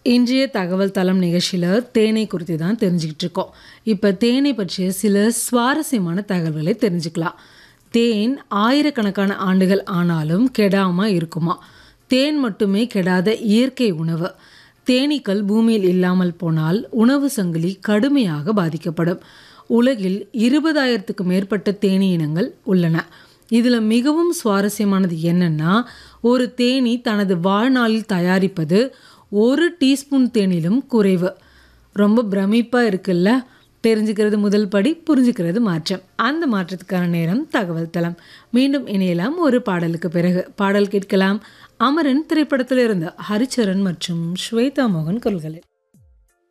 இன்றைய தகவல் தளம் நிகழ்ச்சியில் தேனை குறித்து தான் தெரிஞ்சுக்கிட்டு இருக்கோம் இப்போ தேனை பற்றிய சில சுவாரஸ்யமான தகவல்களை தெரிஞ்சுக்கலாம் தேன் ஆயிரக்கணக்கான ஆண்டுகள் ஆனாலும் கெடாமல் இருக்குமா தேன் மட்டுமே கெடாத இயற்கை உணவு தேனீக்கள் பூமியில் இல்லாமல் போனால் உணவு சங்கிலி கடுமையாக பாதிக்கப்படும் உலகில் இருபதாயிரத்துக்கு மேற்பட்ட தேனீ இனங்கள் உள்ளன இதில் மிகவும் சுவாரஸ்யமானது என்னன்னா ஒரு தேனீ தனது வாழ்நாளில் தயாரிப்பது ஒரு டீஸ்பூன் தேனிலும் குறைவு ரொம்ப பிரமிப்பாக இருக்குல்ல தெரிஞ்சுக்கிறது முதல் படி புரிஞ்சுக்கிறது மாற்றம் அந்த மாற்றத்துக்கான நேரம் தகவல் தளம் மீண்டும் இணையலாம் ஒரு பாடலுக்கு பிறகு பாடல் கேட்கலாம் அமரன் திரைப்படத்திலிருந்து ஹரிச்சரன் மற்றும் ஸ்வேதா மோகன் குரல்களில்